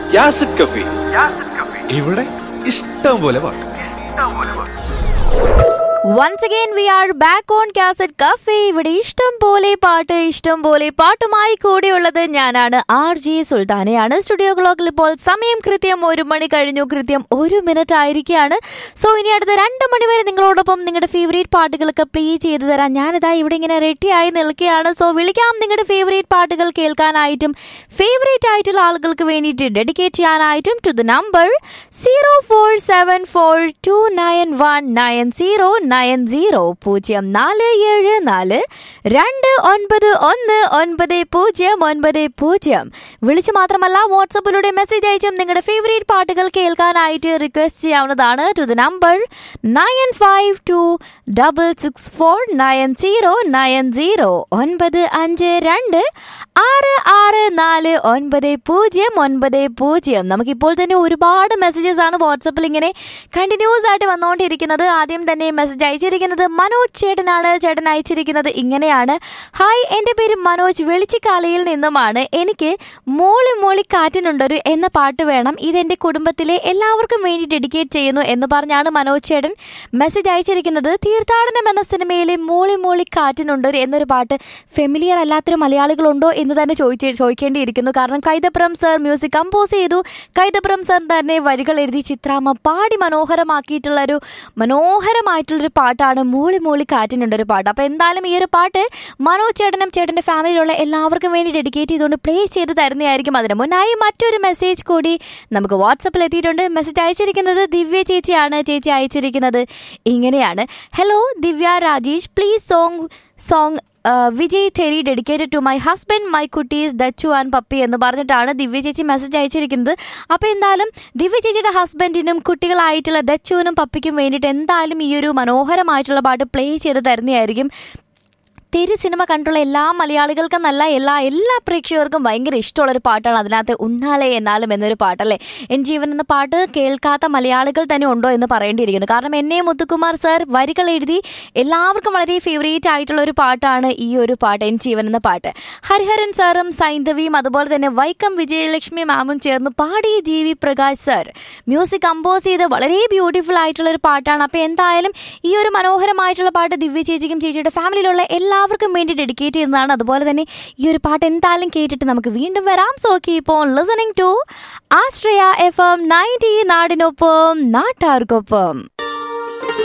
യാസിഡ് കഫി ഇവിടെ ഇഷ്ടം പോലെ പാട്ട് once again we are back on cassette cafe ഇവിടെ ഇഷ്ടം പോലെ പാട്ട് ഇഷ്ടം പോലെ പാട്ടുമായി കൂടെയുള്ളത് ഞാനാണ് ആർ ജി സുൽത്താനയാണ് സ്റ്റുഡിയോ ക്ലോക്കിൽ ഇപ്പോൾ സമയം കൃത്യം ഒരു മണി കഴിഞ്ഞു കൃത്യം ഒരു മിനിറ്റ് ആയിരിക്കുകയാണ് സോ ഇനി അടുത്ത രണ്ട് മണി വരെ നിങ്ങളോടൊപ്പം നിങ്ങളുടെ ഫേവറേറ്റ് പാട്ടുകളൊക്കെ പ്ലേ ചെയ്തു തരാം ഞാനിതാ ഇവിടെ ഇങ്ങനെ റെഡി ആയി നിൽക്കുകയാണ് സോ വിളിക്കാം നിങ്ങളുടെ ഫേവറേറ്റ് പാട്ടുകൾ കേൾക്കാനായിട്ടും ഫേവറേറ്റ് ആയിട്ടുള്ള ആളുകൾക്ക് വേണ്ടിയിട്ട് ഡെഡിക്കേറ്റ് ചെയ്യാനായിട്ടും to the number zero four seven four two nine one nine zero nine zero പൂജ്യം നാല് ഏഴ് നാല് രണ്ട് ഒൻപത് ഒന്ന് ഒൻപത് പൂജ്യം ഒൻപത് പൂജ്യം വിളിച്ചു മാത്രമല്ല വാട്സപ്പിലൂടെ മെസ്സേജ് അയച്ചും നിങ്ങളുടെ ഫേവറേറ്റ് പാട്ടുകൾ കേൾക്കാനായിട്ട് റിക്വസ്റ്റ് ചെയ്യാവുന്നതാണ് to the number nine five two double six four nine zero nine zero ഒൻപത് അഞ്ച് രണ്ട് ആറ് ആറ് നാല് ഒൻപത് പൂജ്യം ഒൻപത് പൂജ്യം നമുക്കിപ്പോൾ തന്നെ ഒരുപാട് മെസ്സേജസ് ആണ് വാട്സപ്പിൽ ഇങ്ങനെ കണ്ടിന്യൂസ് ആയിട്ട് വന്നുകൊണ്ടിരിക്കുന്നത് ആദ്യം തന്നെ മെസ്സേജ് അയച്ചിരിക്കുന്നത് മനോജ് ചേട്ടനാണ് ചേട്ടൻ അയച്ചിരിക്കുന്നത് ഇങ്ങനെയാണ് ഹായ് എൻ്റെ പേര് മനോജ് വെളിച്ചിക്കാലയിൽ നിന്നുമാണ് എനിക്ക് മോളി മോളി കാറ്റിനുണ്ടൊരു എന്ന പാട്ട് വേണം ഇതെൻ്റെ കുടുംബത്തിലെ എല്ലാവർക്കും വേണ്ടി ഡെഡിക്കേറ്റ് ചെയ്യുന്നു എന്ന് പറഞ്ഞാണ് മനോജ് ചേട്ടൻ മെസ്സേജ് അയച്ചിരിക്കുന്നത് തീർത്ഥാടനം എന്ന സിനിമയിലെ മോളി മോളി കാറ്റിനുണ്ടൊരു എന്നൊരു പാട്ട് ഫെമിലിയർ അല്ലാത്തൊരു മലയാളികളുണ്ടോ എന്ന് തന്നെ ചോദിച്ച് ചോദിക്കേണ്ടിയിരിക്കുന്നു കാരണം കൈതപ്രം സർ മ്യൂസിക് കമ്പോസ് ചെയ്തു കൈതപ്രം സർ തന്നെ വരികൾ എഴുതി ചിത്രാമ്മ പാടി മനോഹരമാക്കിയിട്ടുള്ള ഒരു മനോഹരമായിട്ടുള്ളൊരു പാട്ടാണ് മൂളി മൂളി കാറ്റിനുണ്ട് ഒരു പാട്ട് അപ്പോൾ എന്തായാലും ഈ ഒരു പാട്ട് മനോജ് ചേട്ടനും ചേട്ടൻ്റെ ഫാമിലിയിലുള്ള എല്ലാവർക്കും വേണ്ടി ഡെഡിക്കേറ്റ് ചെയ്തുകൊണ്ട് പ്ലേ ചെയ്ത് തരുന്നതായിരിക്കും അതിന് മുന്നായി മറ്റൊരു മെസ്സേജ് കൂടി നമുക്ക് വാട്സപ്പിൽ എത്തിയിട്ടുണ്ട് മെസ്സേജ് അയച്ചിരിക്കുന്നത് ദിവ്യ ചേച്ചിയാണ് ചേച്ചി അയച്ചിരിക്കുന്നത് ഇങ്ങനെയാണ് hello Divya Rajesh please song song Vijay Theri dedicated to my husband my കുട്ടീസ് ദച്ചു ആൻഡ് പപ്പി എന്ന് പറഞ്ഞിട്ടാണ് ദിവ്യ ചേച്ചി മെസ്സേജ് അയച്ചിരിക്കുന്നത് അപ്പോൾ എന്തായാലും ദിവ്യ ചേച്ചിയുടെ ഹസ്ബൻഡിനും കുട്ടികളായിട്ടുള്ള ദച്ചുവിനും പപ്പിക്കും വേണ്ടിയിട്ട് എന്തായാലും ഈ ഒരു മനോഹരമായിട്ടുള്ള പാട്ട് പ്ലേ ചെയ്ത് തരുന്നതായിരിക്കും തെരി സിനിമ കണ്ടുള്ള എല്ലാ മലയാളികൾക്കും നല്ല എല്ലാ എല്ലാ പ്രേക്ഷകർക്കും ഭയങ്കര ഇഷ്ടമുള്ളൊരു പാട്ടാണ് അതിനകത്ത് ഉണ്ണാലേ എന്നാലും എന്നൊരു പാട്ടല്ലേ എൻ ജീവൻ എന്ന പാട്ട് കേൾക്കാത്ത മലയാളികൾ തന്നെ ഉണ്ടോ എന്ന് പറയേണ്ടിയിരിക്കുന്നു കാരണം എന്നെ മുത്തുകുമാർ സർ വരികൾ എഴുതി എല്ലാവർക്കും വളരെ ഫേവറേറ്റ് ആയിട്ടുള്ള ഒരു പാട്ടാണ് ഈ ഒരു പാട്ട് എൻ ജീവൻ എന്ന പാട്ട് ഹരിഹരൻ സാറും സൈന്ധവിയും അതുപോലെ തന്നെ വൈക്കം വിജയലക്ഷ്മി മാമും ചേർന്ന് പാടി G V Prakash sir music compose ചെയ്ത് വളരെ ബ്യൂട്ടിഫുൾ ആയിട്ടുള്ള ഒരു പാട്ടാണ് അപ്പോൾ എന്തായാലും ഈ ഒരു മനോഹരമായിട്ടുള്ള പാട്ട് ദിവ്യ ചേച്ചിക്കും ചേച്ചിയുടെ ഫാമിലിയിലുള്ള എല്ലാവർക്കും വേണ്ടി ഡെഡിക്കേറ്റ് ചെയ്യുന്നതാണ് അതുപോലെ തന്നെ ഈ ഒരു പാട്ട് എന്തായാലും കേട്ടിട്ട് നമുക്ക് വീണ്ടും വരാം so keep on listening to Astria F M ninety നാടിനൊപ്പം നാട്ടാർക്കൊപ്പം